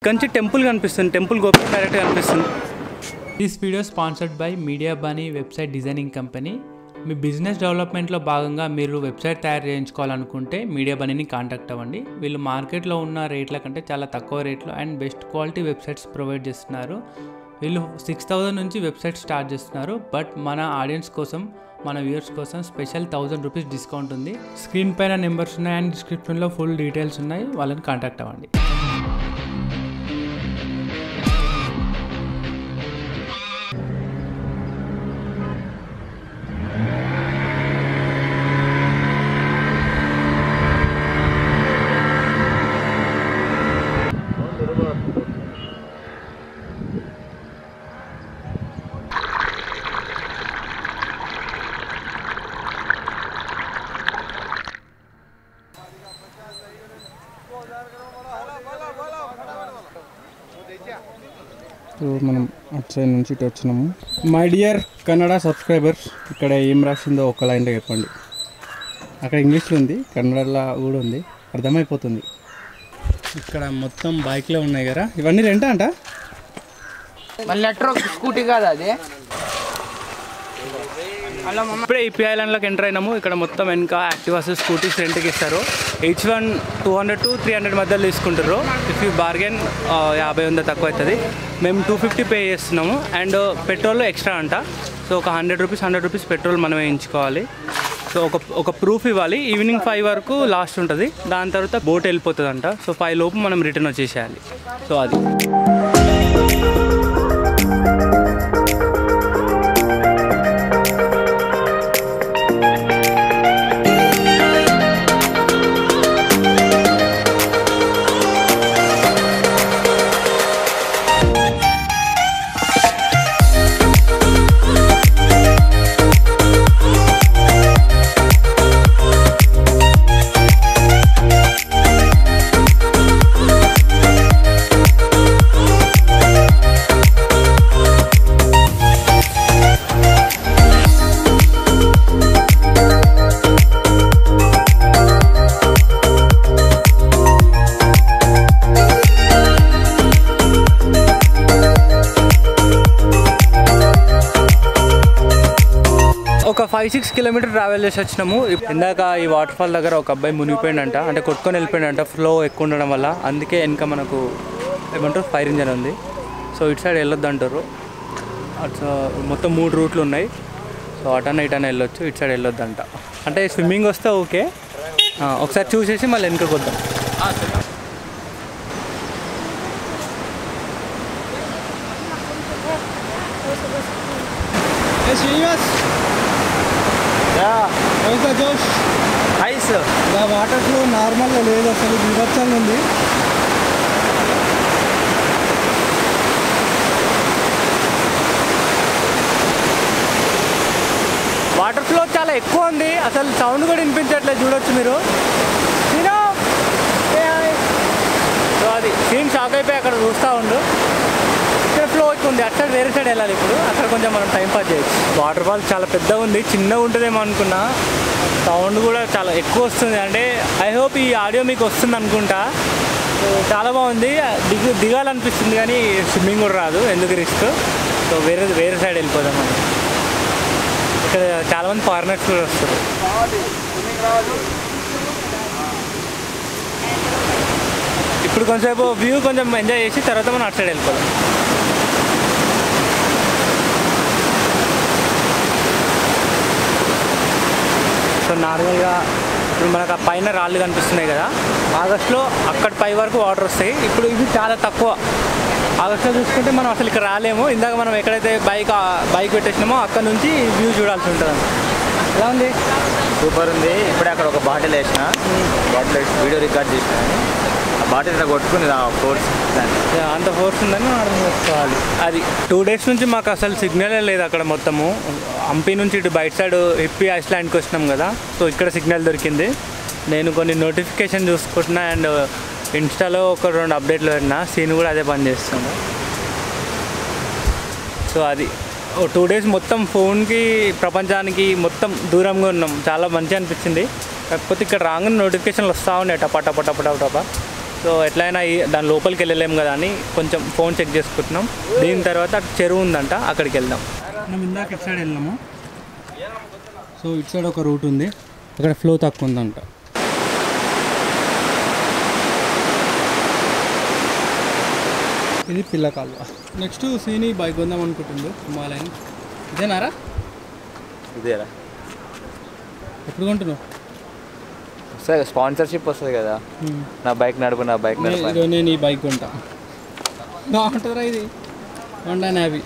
ఇక్కడ నుంచి టెంపుల్ కనిపిస్తుంది టెంపుల్ గోపురం డైరెక్ట్ కనిపిస్తుంది this video sponsored by Media Bunny website designing company మీ బిజినెస్ డెవలప్మెంట్లో భాగంగా మీరు వెబ్సైట్ తయారు చేయించుకోవాలనుకుంటే మీడియా బనీని కాంటాక్ట్ అవ్వండి వీళ్ళు మార్కెట్లో ఉన్న రేట్ల కంటే చాలా తక్కువ రేట్లో and best quality websites provide చేస్తున్నారు వీళ్ళు సిక్స్ థౌజండ్ నుంచి వెబ్సైట్ స్టార్ట్ చేస్తున్నారు బట్ మన ఆడియన్స్ కోసం మన వ్యూవర్స్ కోసం స్పెషల్ థౌజండ్ రూపీస్ డిస్కౌంట్ ఉంది స్క్రీన్ పైన నెంబర్స్ ఉన్నాయి అండ్ డిస్క్రిప్షన్లో ఫుల్ డీటెయిల్స్ ఉన్నాయి వాళ్ళని కాంటాక్ట్ అవ్వండి సో మనం అటు సైడ్ నుంచి ఇటు వచ్చినాము మై డియర్ కన్నడ సబ్స్క్రైబర్స్ ఇక్కడ ఏం రాసిందో ఒక లైన్లో చెప్పండి అక్కడ ఇంగ్లీష్లో ఉంది కన్నడలో కూడా ఉంది అర్థమైపోతుంది ఇక్కడ మొత్తం బైక్లో ఉన్నాయి కదా ఇవన్నీ రెంటా అంట మళ్ళీ ఎట్రో స్కూటీ కాదా అది ఇప్పుడే ఈపీ ఐలాండ్లోకి ఎంటర్ అయినాము ఇక్కడ మొత్తం వెనక యాక్టివాస్ స్కూటీస్ రెంట్కి ఇస్తారు each one two hundred to three hundred మధ్యలో తీసుకుంటారు ఇఫ్ యూ బార్గెన్ యాభై వంద తక్కువ అవుతుంది మేము టూ ఫిఫ్టీ పే చేస్తున్నాము అండ్ పెట్రోల్ ఎక్స్ట్రా అంట సో ఒక hundred rupees hundred rupees petrol మనం వేయించుకోవాలి సో ఒక ఒక ప్రూఫ్ ఇవ్వాలి ఈవినింగ్ ఫైవ్ వరకు లాస్ట్ ఉంటుంది దాని తర్వాత బోట్ వెళ్ళిపోతుంది అంట సో ఫైవ్ లోపు మనం రిటర్న్ వచ్చేసేయాలి సో అది ఒక ఫైవ్ సిక్స్ కిలోమీటర్ ట్రావెల్ చేసి వచ్చినాము ఇందాక ఈ వాటర్ ఫాల్ దగ్గర ఒక అబ్బాయి మునిగిపోయిందంట అంటే కొట్టుకొని వెళ్ళిపోయిందంట ఫ్లో ఎక్కువ ఉండడం వల్ల అందుకే వెనక మనకు ఏమంటారు ఫైర్ ఇంజన్ ఉంది సో ఇటు సైడ్ వెళ్ళొద్దు అంటారు అటు మొత్తం మూడు రూట్లు ఉన్నాయి సో అటన్న ఇటన్న వెళ్ళొచ్చు ఇటు సైడ్ వెళ్ళొద్దు అంట అంటే స్విమ్మింగ్ వస్తే ఓకే ఆ, ఒకసారి చూసేసి మళ్ళీ వెనకకి వద్దాం శ్రీనివాస్ జోష్ ఐస్ వాటర్ ఫ్లో నార్మల్గా లేదు అసలు వివత్సంగా ఉంది వాటర్ ఫ్లో చాలా ఎక్కువ ఉంది అసలు సౌండ్ కూడా వినిపించట్లేదు చూడొచ్చు మీరు సీను, say hi. సో అది సీన్ షాక్ అయిపోయి అక్కడ చూస్తూ ఉండు ఇక్కడ ఫ్లో ఎక్కువ ఉంది అటు సైడ్ వేరే సైడ్ వెళ్ళాలి ఇప్పుడు అక్కడ కొంచెం మనం టైం పాస్ చేయొచ్చు వాటర్ ఫాల్ చాలా పెద్దగా ఉంది చిన్నగా ఉంటుందేమో అనుకున్నా సౌండ్ కూడా చాలా ఎక్కువ వస్తుంది అంటే ఐ హోప్ ఈ ఆడియో మీకు వస్తుంది అనుకుంటా సో చాలా బాగుంది దిగు దిగాలనిపిస్తుంది కానీ స్విమ్మింగ్ కూడా రాదు ఎందుకు రిస్క్ సో వేరే వేరే సైడ్ వెళ్ళిపోదాం మనం ఇక్కడ చాలా మంది ఫారినర్స్ కూడా వస్తారు ఇప్పుడు కొంచెంసేపు వ్యూ కొంచెం ఎంజాయ్ చేసి తర్వాత మనం అటు సైడ్ వెళ్ళిపోదాం సో నార్మల్గా ఇప్పుడు మనకు ఆ పైన రాళ్ళు కనిపిస్తున్నాయి కదా ఆగస్ట్లో అక్కడ పై వరకు వాటర్ వస్తాయి ఇప్పుడు ఇది చాలా తక్కువ ఆగస్ట్లో చూసుకుంటే మనం అసలు ఇక్కడ రాలేము ఇందాక మనం ఎక్కడైతే బైక్ బైక్ పెట్టేసినామో అక్కడ నుంచి వ్యూ చూడాల్సి ఉంటుంది ఎలా ఉంది సూపర్ ఉంది ఇప్పుడే అక్కడ ఒక బాటిల్ వేసిన బాటిల్ వేసి వీడియో రికార్డ్ చేసిన ఆ బాటిల్ ఇట్లా కొట్టుకుంది ఆ ఫోర్స్ యా, అంత ఫోర్స్ ఉందని మనం అర్థం చేసుకోవాలి అది టూ డేస్ నుంచి మాకు అసలు సిగ్నలే లేదు అక్కడ మొత్తము హంపి నుంచి ఇటు బయట సైడ్ హిప్పీ ఐస్లాండ్కి వచ్చినాం కదా సో ఇక్కడ సిగ్నల్ దొరికింది నేను కొన్ని నోటిఫికేషన్ చూసుకుంటున్నా అండ్ ఇన్స్టాలో ఒక రెండు అప్డేట్లు పెట్టినా సీన్ కూడా అదే పని చేస్తుంది సో అది ఓ టూ డేస్ మొత్తం ఫోన్కి ప్రపంచానికి మొత్తం దూరంగా ఉన్నాం చాలా మంచిగా అనిపించింది కాకపోతే ఇక్కడ రాగానే నోటిఫికేషన్లు వస్తూ ఉన్నాయి టపా టపా టపా టపా టపా సో సో ఎట్లయినా ఈ దాని లోపలికి వెళ్ళలేము కదా అని కొంచెం ఫోన్ చెక్ చేసుకుంటున్నాం దీని తర్వాత అటు చెరువు ఉందంట అక్కడికి వెళ్దాం మనం ఇందాక ఇటు సైడ్ వెళ్ళాము సో ఇటు సైడ్ ఒక రూట్ ఉంది అక్కడ ఫ్లో తక్కువ ఉందంట ఇది పిల్ల కాలువ నెక్స్ట్ సీని బైక్ కొందాం అనుకుంటుండు హిమాలయన్ ఇదేనారా ఇదేరా ఎప్పుడు కొంటున్నావు సరే స్పాన్సర్షిప్ వస్తుంది కదా నా బైక్ నడుపు నా బైక్ నే- నడుపు ఇదిగో నేను ఈ బైక్ కొంటా బాగుంటుందిరా ఇది హోండా నావి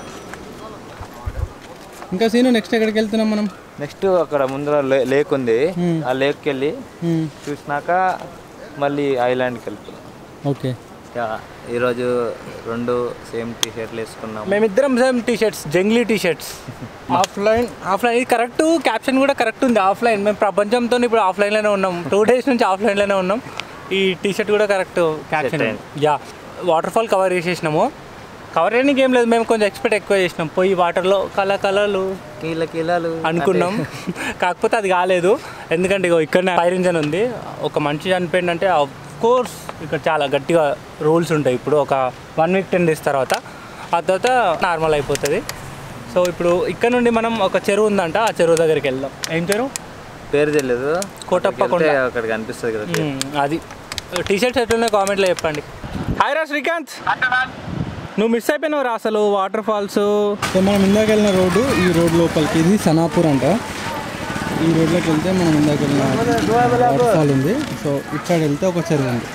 ఇంకా సీను నెక్స్ట్ ఎక్కడికి వెళ్తున్నాం మనం నెక్స్ట్ అక్కడ ముందర లే- లేక్ ఉంది Hmm. ఆ లేక్కి వెళ్ళి చూసినాక మళ్ళీ ఐలాండ్కి వెళ్తున్నాం ఓకే యా, ఈరోజు రెండు సేమ్ టీ షర్ట్లు వేసుకున్నాం మేమిద్దరం సేమ్ టీ షర్ట్స్ జంగ్లీ టీ షర్ట్స్ ఆఫ్లైన్ ఆఫ్లైన్ ఇది కరెక్ట్ క్యాప్షన్ కూడా కరెక్ట్ ఉంది ఆఫ్లైన్ మేము ప్రపంచంతో ఇప్పుడు ఆఫ్లైన్లోనే ఉన్నాం టూ డేస్ నుంచి ఆఫ్లైన్లోనే ఉన్నాం ఈ టీ షర్ట్ కూడా కరెక్ట్ క్యాప్షన్ అయింది. యా వాటర్ ఫాల్ కవర్ చేసేసినాము కవర్ చేయడానికి ఏం లేదు మేము కొంచెం ఎక్స్పెక్ట్ ఎక్కువ చేసినాం పోయి వాటర్లో కల కలలు కీల కీలాలు అనుకున్నాం కాకపోతే అది కాలేదు ఎందుకంటే ఇగో ఇక్కడనే ఫైర్ ఇంజన్ ఉంది ఒక మనిషి చనిపోయిందంటే ఆఫ్ కోర్స్ ఇక్కడ చాలా గట్టిగా రూల్స్ ఉంటాయి ఇప్పుడు ఒక వన్ వీక్ టెన్ డేస్ తర్వాత ఆ తర్వాత నార్మల్ అయిపోతుంది సో ఇప్పుడు ఇక్కడ నుండి మనం ఒక చెరువు ఉందంట ఆ చెరువు దగ్గరికి వెళ్దాం ఏం చెరువు పేరు తెలియదు కోటప్ప అక్కడికి వెళ్తే అక్కడికి అనిపిస్తుంది కదా పేరు. మ్మ్, అది టీ షర్ట్స్ ఎట్లున్నాయి కామెంట్లో చెప్పండి హాయ్ రా శ్రీకాంత్ నువ్వు మిస్ అయిపోయినావు రా అసలు వాటర్ ఫాల్స్ సో మనం ఇందాక వెళ్ళిన రోడ్డు ఈ రోడ్ లోపలికి ఇది సనాపూర్ అంట ఈ రోడ్లోకి వెళ్తే మనం ఇందాక వెళ్ళిన వాటర్ ఫాల్ ఉంది సో ఇక్కడ వెళ్తే ఒక చెరువు ఉంది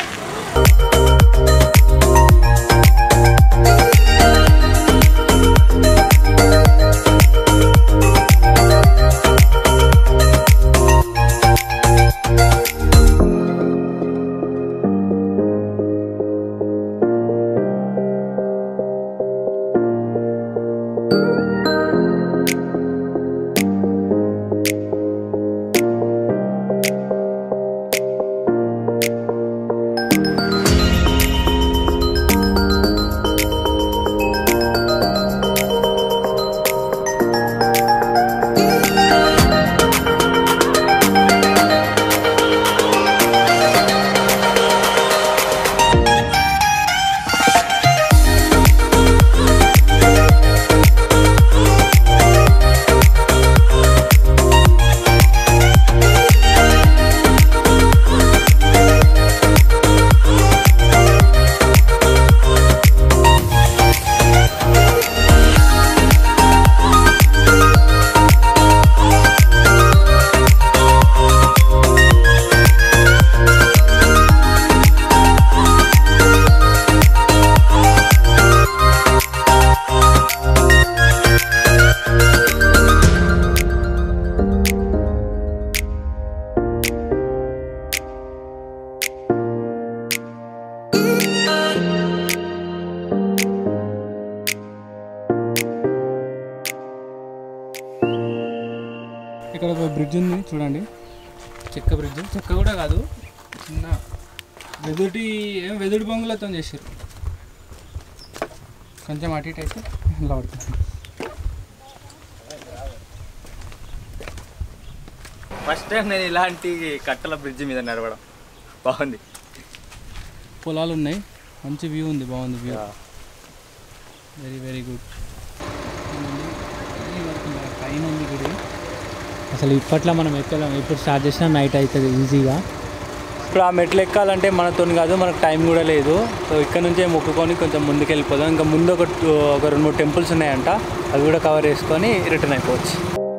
ఇక్కడ ఒక బ్రిడ్జ్ ఉంది చూడండి చెక్క బ్రిడ్జ్ చెక్క కూడా కాదు చిన్న వెదుటి ఏం వెదుడి బొంగులతో చేసారు కొంచెం అటు ఇటు అయితే ఇలా పడుతుంది ఫస్ట్ టైం నేను ఇలాంటి కట్టల బ్రిడ్జ్ మీద నడవడం బాగుంది పొలాలు ఉన్నాయి మంచి వ్యూ ఉంది బాగుంది వ్యూ వెరీ వెరీ గుడ్ పైన ఉంది గుడి అసలు ఇప్పట్లో మనం ఎక్కలేం ఇప్పుడు స్టార్ట్ చేసినా నైట్ అవుతుంది ఈజీగా ఇప్పుడు ఆ మెట్లు ఎక్కాలంటే మనతో కాదు మనకు టైం కూడా లేదు సో ఇక్కడ నుంచే మొక్కుకొని కొంచెం ముందుకు వెళ్ళిపోదాం ఇంకా ముందు ఒక టూ- ఒక రెండు మూడు టెంపుల్స్ ఉన్నాయంట అవి కూడా కవర్ చేసుకొని రిటర్న్ అయిపోవచ్చు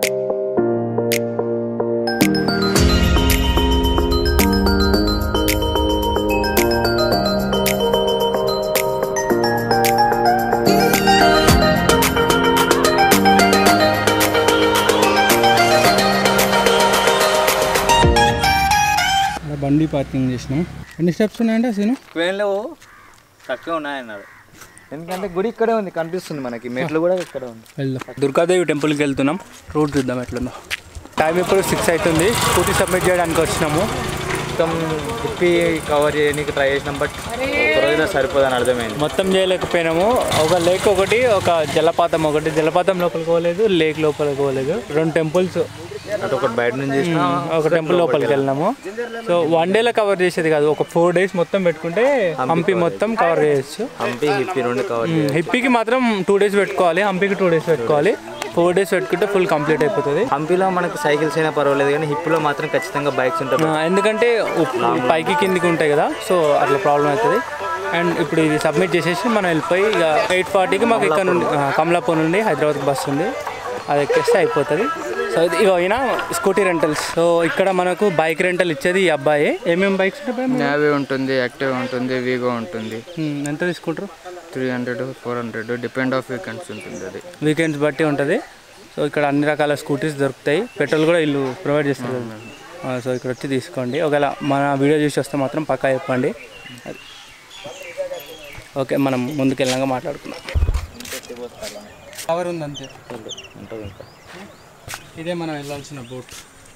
అక్కడ బండి పార్కింగ్ చేసినాం ఎన్ని స్టెప్స్ ఉన్నాయంటే సీను ట్రైన్లో తక్కువ ఉన్నాయన్నాడు ఎందుకంటే గుడి ఇక్కడే ఉంది కనిపిస్తుంది మనకి మెట్లు కూడా ఇక్కడే ఉంది వెళ్దాం దుర్గాదేవి టెంపుల్కి వెళ్తున్నాం రూట్ చూద్దాం ఎట్లుందో టైం ఇప్పుడు సిక్స్ అవుతుంది స్కూటీ సబ్మిట్ చేయడానికి వచ్చినాము మొత్తం తిప్పి కవర్ చేయడానికి ట్రై చేసినాం బట్ ఒక రోజులో సరిపోదని అర్థమైంది మొత్తం చేయలేకపోయినాము ఒక లేక్ ఒకటి ఒక జలపాతం ఒకటి జలపాతం లోపలికి పోలేదు లేక్ లోపలికి పోలేదు రెండు టెంపుల్స్ అటు ఒకటి బయట నుంచి చూసినా ఒక టెంపుల్ లోపలికి వెళ్ళినాము సో వన్ డేలో కవర్ చేసేది కాదు ఒక ఫోర్ డేస్ మొత్తం పెట్టుకుంటే హంపి మొత్తం కవర్ చేయొచ్చు హంపి హిప్పి రెండు కవర్ హిప్పికి మాత్రం టూ డేస్ పెట్టుకోవాలి హంపికి టూ డేస్ పెట్టుకోవాలి ఫోర్ డేస్ పెట్టుకుంటే ఫుల్ కంప్లీట్ అయిపోతుంది హంపిలో మనకు సైకిల్స్ అయినా పర్వాలేదు కానీ హిప్పిలో మాత్రం ఖచ్చితంగా బైక్స్ ఉంటాయి ఆ, ఎందుకంటే ఉప్- పైకి కిందికి ఉంటాయి కదా సో అట్లా ప్రాబ్లం అవుతుంది అండ్ ఇప్పుడు ఇది సబ్మిట్ చేసేసి మనం వెళ్ళిపోయి ఇక ఎయిట్ ఫార్టీకి మాకు ఇక్కడ నుండి ఆ, కమలాపూర్ నుండి హైదరాబాద్కి బస్ ఉంది అది ఎక్కేస్తే అయిపోతుంది సో ఇది ఇగో ఈయన స్కూటీ రెంటల్స్ సో ఇక్కడ మనకు బైక్ రెంటల్ ఇచ్చేది ఈ అబ్బాయి ఏమేమి బైక్స్ ఉంటాయి బాయ్? నావీ ఉంటుంది యాక్టివ్ ఉంటుంది వీగో ఉంటుంది ఉమ్, ఎంత తీసుకుంటారు three hundred four hundred depend of weekends ఉంటుంది అది వీకెండ్స్ బట్టి ఉంటుంది సో ఇక్కడ అన్ని రకాల స్కూటీస్ దొరుకుతాయి పెట్రోల్ కూడా వీళ్ళు ప్రొవైడ్ చేస్తారు కదా. ఆ, సో ఇక్కడ వచ్చి తీసుకోండి ఒకవేళ మన వీడియో చూసి వస్తే మాత్రం పక్కా చెప్పండి అది. ఓకే మనం ముందుకెళ్ళాక మాట్లాడుకుందాం కవర్ ఉంది అంతే ఉంటుంది ఇంకా ఇదే మనం వెళ్ళాల్సిన బోట్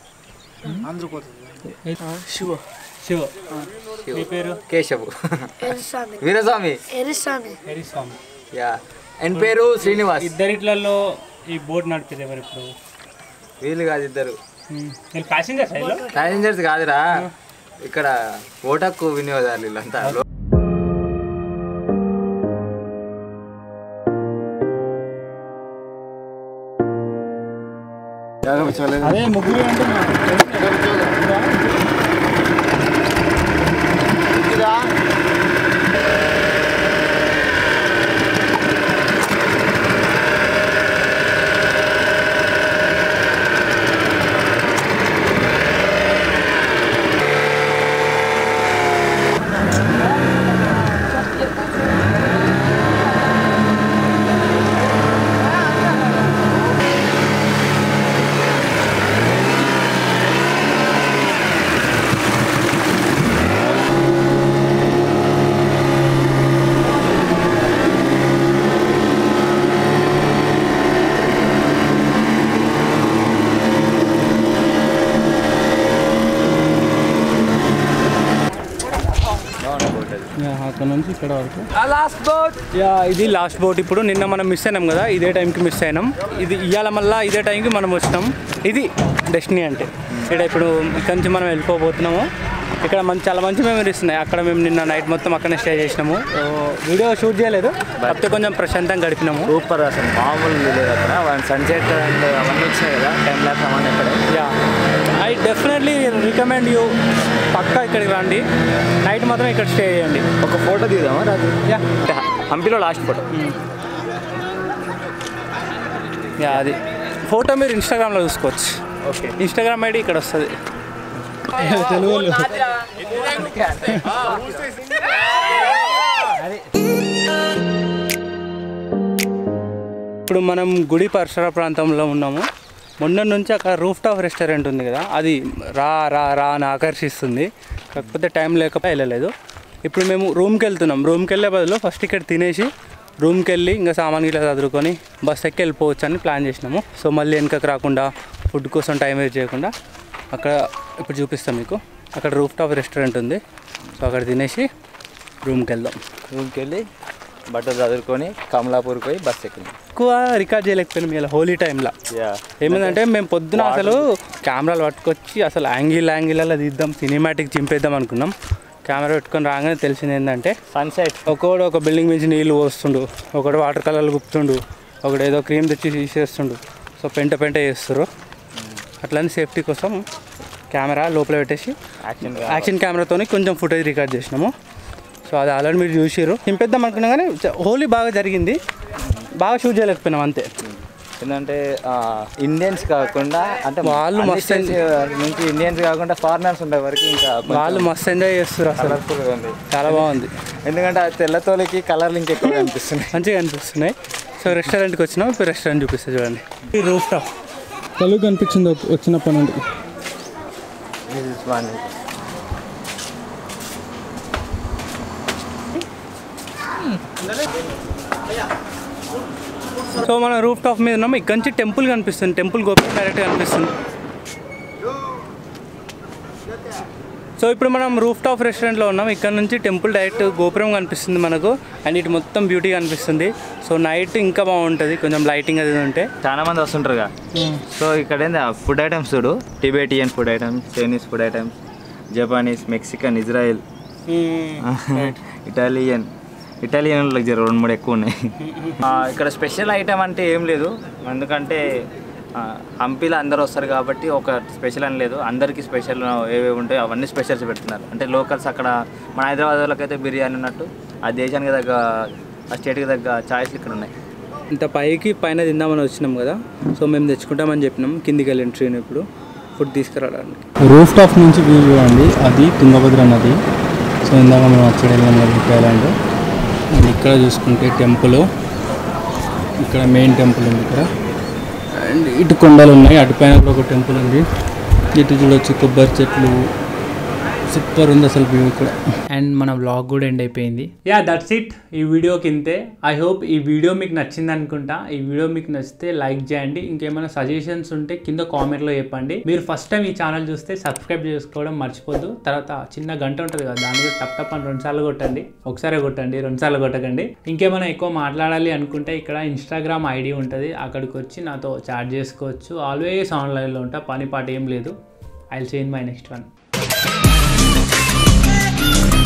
శివ శివ మీ పేరు కేశవ్ ఎరిస్వామి వీరస్వామి ఎరిస్వామి హరిస్వామి యా అండ్ పేరు శ్రీనివాస్ ఇద్దరిట్లలో ఈ బోట్ నడిపేది ఎవరు ఇప్పుడు వీళ్ళు కాదు ఇద్దరు మీరు ప్యాసింజర్ సైడ్లో ప్యాసింజర్స్ కాదురా ఇక్కడ ఓటక్కు వినియోగదారులు వీళ్ళంతా అదే ముగ్గురు అంటే అక్కడ నుంచి ఇక్కడ వరకు లాస్ట్ బోట్ యా ఇది లాస్ట్ బోట్ ఇప్పుడు నిన్న మనం మిస్ అయినాం కదా ఇదే టైంకి మిస్ అయినాం ఇది ఇవాళ మళ్ళీ ఇదే టైంకి మనం వచ్చినాం ఇది డెస్టినీ అంటే ఇక్కడ ఇప్పుడు ఇక్కడ నుంచి మనం వెళ్ళిపోబోతున్నాము ఇక్కడ మంచి చాలా మంచి మెమరీస్ ఉన్నాయి అక్కడ మేము నిన్న నైట్ మొత్తం అక్కడనే స్టే చేసినాము సో వీడియో షూట్ చేయలేదు కాకపోతే కొంచెం ప్రశాంతంగా గడిపినాము సూపర్ అసలు మామూలు లేదు అక్కడ సన్సెట్ అండ్ అవన్నీ వచ్చినాయి కదా టైం ల్యాప్స్ అవన్నీ అక్కడ yeah I definitely recommend you పక్కా ఇక్కడికి రండి నైట్ మాత్రం ఇక్కడ స్టే చేయండి ఒక ఫోటో తీద్దామా రాజు యా హంపిలో లాస్ట్ ఫోటో యా అది ఫోటో మీరు ఇన్స్టాగ్రామ్లో చూసుకోవచ్చు ఓకే ఇన్స్టాగ్రామ్ ఐడి ఇక్కడ వస్తుంది తెలుగు ఇప్పుడు మనం గుడి పరిసర ప్రాంతంలో ఉన్నాము మొన్న నుంచి అక్కడ రూఫ్ టాప్ రెస్టారెంట్ ఉంది కదా అది రా రా రా అని ఆకర్షిస్తుంది కాకపోతే టైం లేక వెళ్ళలేదు ఇప్పుడు మేము రూమ్కి వెళ్తున్నాం రూమ్కి వెళ్ళే బదులు ఫస్ట్ ఇక్కడ తినేసి రూమ్కి వెళ్ళి ఇంకా సామాన్ గిట్లా చదువుకొని బస్ ఎక్కి వెళ్ళిపోవచ్చు అని ప్లాన్ చేసినాము సో మళ్ళీ వెనకకి రాకుండా ఫుడ్ కోసం టైం వేస్ట్ చేయకుండా అక్కడ ఇప్పుడు చూపిస్తాం మీకు అక్కడ రూఫ్ టాప్ రెస్టారెంట్ ఉంది సో అక్కడ తినేసి రూమ్కి వెళ్దాం రూమ్కి వెళ్ళి బట్టలు చదువుకొని కమలాపూర్కి పోయి బస్ ఎక్కింది ఎక్కువ రికార్డ్ చేయలేకపోయినాం ఇలా హోలీ టైంలో యా ఏమైందంటే మేము పొద్దున అసలు కెమెరాలు పట్టుకొచ్చి అసలు యాంగిల్ యాంగిల్ అలా తీద్దాం సినిమాటిక్ చింపేద్దాం అనుకున్నాం కెమెరా పెట్టుకొని రాగానే తెలిసింది ఏంటంటే సన్సెట్ ఒకడు ఒక బిల్డింగ్ నుంచి నీళ్ళు పోస్తుండు ఒకడు వాటర్ కలర్లు గుప్తుండు ఒకడు ఏదో క్రీమ్ తెచ్చి తీసేస్తుండు సో పెంట పెంట చేస్తారు అట్లని సేఫ్టీ కోసం కెమెరా లోపల పెట్టేసి యాక్షన్ యాక్షన్ కెమెరాతోని కొంచెం ఫుటేజ్ రికార్డ్ చేసినాము సో అది ఆల్రెడీ మీరు చూసిర్రు చింపేద్దాం అనుకున్నా కానీ హోలీ బాగా జరిగింది బాగా షూట్ చేయలేకపోయినాం అంతే ఏంటంటే ఇండియన్స్ కాకుండా అంటే వాళ్ళు అన్ని మస్తు states నుంచి ఇండియన్స్ కాకుండా ఫారినర్స్ ఉండే వరకు ఇంకా వాళ్ళు మస్తు ఎంజాయ్ చేస్తారు అసలు కలర్ఫుల్గా ఉంది చాలా బాగుంది ఎందుకంటే ఆ తెల్లతోలికి కలర్లు ఇంకెక్కువ కనిపిస్తున్నాయి మంచిగా అనిపిస్తున్నాయి సో రెస్టారెంట్కి వచ్చినాం ఇప్పుడు రెస్టారెంట్ చూపిస్తా చూడండి ఈ రూఫ్ టాప్ తెలుగు కనిపించింది వచ్చినప్పటి నుండి This is one. సో మనం రూఫ్ టాప్ మీద ఉన్నాం ఇక్కడ నుంచి టెంపుల్ కనిపిస్తుంది టెంపుల్ గోపురం డైరెక్ట్ కనిపిస్తుంది సో ఇప్పుడు మనం రూఫ్ టాప్ రెస్టారెంట్లో ఉన్నాం ఇక్కడ నుంచి టెంపుల్ డైరెక్ట్ గోపురం కనిపిస్తుంది మనకు అండ్ ఇటు మొత్తం బ్యూటీ కనిపిస్తుంది సో నైట్ ఇంకా బాగుంటుంది కొంచెం లైటింగ్ అది ఇది ఉంటే చాలా మంది వస్తుంటారుగా సో ఇక్కడ ఏంది ఫుడ్ ఐటమ్స్ చూడు Tibetan food items Chinese food items Japanese Mexican Israel Italian Italian జర రెండు మూడు ఎక్కువ ఉన్నాయి ఆ, ఇక్కడ స్పెషల్ ఐటమ్ అంటే ఏం లేదు ఎందుకంటే ఆ, హంపీలో అందరు వస్తారు కాబట్టి ఒక స్పెషల్ అని లేదు అందరికీ స్పెషల్ ఏవేవి ఉంటాయో అవన్నీ స్పెషల్స్ పెడుతున్నారు అంటే లోకల్స్ అక్కడ మన హైదరాబాద్ వాళ్ళకైతే బిర్యానీ ఉన్నట్టు ఆ దేశానికి తగ్గ ఆ స్టేట్కి తగ్గ ఛాయిస్లు ఇక్కడ ఉన్నాయి ఇంత పైకి పైన తిందామని వచ్చినాం కదా సో మేము తెచ్చుకుంటామని చెప్పినాం కిందికి వెళ్ళిన ట్రైన్ ఇప్పుడు ఫుడ్ తీసుకురావడానికి రూఫ్ టాప్ నుంచి వ్యూ చూడండి అది తుంగభద్ర నది సో ఇందాక మనం అక్కడ వెళ్ళాం కదా బుక్ ఐలాండ్ అండ్ ఇక్కడ చూసుకుంటే టెంపుల్ ఇక్కడ మెయిన్ టెంపుల్ ఉంది ఇక్కడ అండ్ ఇటు కొండలు ఉన్నాయి అటు పైన కూడా ఒక టెంపుల్ ఉంది ఇటు చూడొచ్చు కొబ్బరి చెట్లు సూపర్ ఉంది అసలు వ్యూ ఇక్కడ అండ్ మన వ్లాగ్ కూడా ఎండ్ అయిపోయింది యా దట్స్ ఇట్ ఈ వీడియోకి ఇంతే ఐ హోప్ ఈ వీడియో మీకు నచ్చింది అనుకుంటా ఈ వీడియో మీకు నచ్చితే లైక్ చేయండి ఇంకేమైనా సజెషన్స్ ఉంటే కింద కామెంట్లో చెప్పండి మీరు ఫస్ట్ టైం ఈ ఛానల్ చూస్తే సబ్స్క్రైబ్ చేసుకోవడం మర్చిపోద్దు తర్వాత చిన్న గంట ఉంటుంది కదా దాని కూడా టప్ టప్ అని రెండు సార్లు కొట్టండి ఒకసారి కొట్టండి రెండు సార్లు కొట్టకండి ఇంకేమైనా ఎక్కువ మాట్లాడాలి అనుకుంటే ఇక్కడ ఇన్స్టాగ్రామ్ ఐడి ఉంటుంది అక్కడికి వచ్చి నాతో చాట్ చేసుకోవచ్చు ఆల్వేస్ ఆన్లైన్లో ఉంటా పని పాట ఏం లేదు I see in my next one